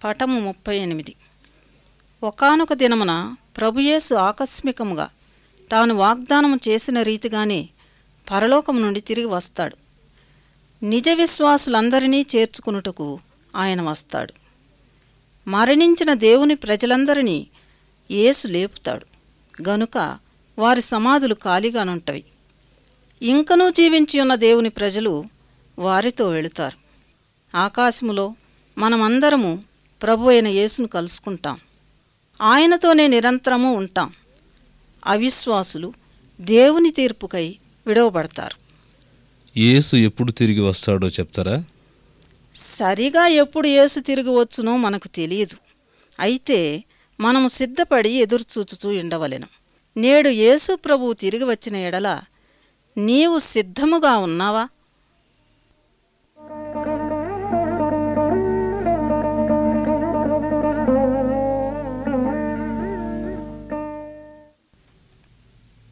పటము ముప్పై ఎనిమిది ఒకానొక దినమున ప్రభుయేసు ఆకస్మికముగా తాను వాగ్దానము చేసిన రీతిగానే పరలోకము నుండి తిరిగి వస్తాడు నిజ విశ్వాసులందరినీ చేర్చుకునుటకు ఆయన వస్తాడు మరణించిన దేవుని ప్రజలందరినీ యేసు లేపుతాడు గనుక వారి సమాధులు ఖాళీగానుంటవి ఇంకనూ జీవించి ఉన్న దేవుని ప్రజలు వారితో వెళుతారు ఆకాశములో మనమందరము ప్రభు అయిన యేసును కలుసుకుంటాం ఆయనతోనే నిరంతరము ఉంటాం అవిశ్వాసులు దేవుని తీర్పుకై విడవబడతారు యేసు ఎప్పుడు తిరిగి వస్తాడో చెప్తారా సరిగా ఎప్పుడు యేసు తిరిగి వచ్చునో మనకు తెలియదు అయితే మనము సిద్ధపడి ఎదురుచూచుచూ ఉండవలెను నేడు యేసు ప్రభువు తిరిగి వచ్చిన ఎడల నీవు సిద్ధముగా ఉన్నావా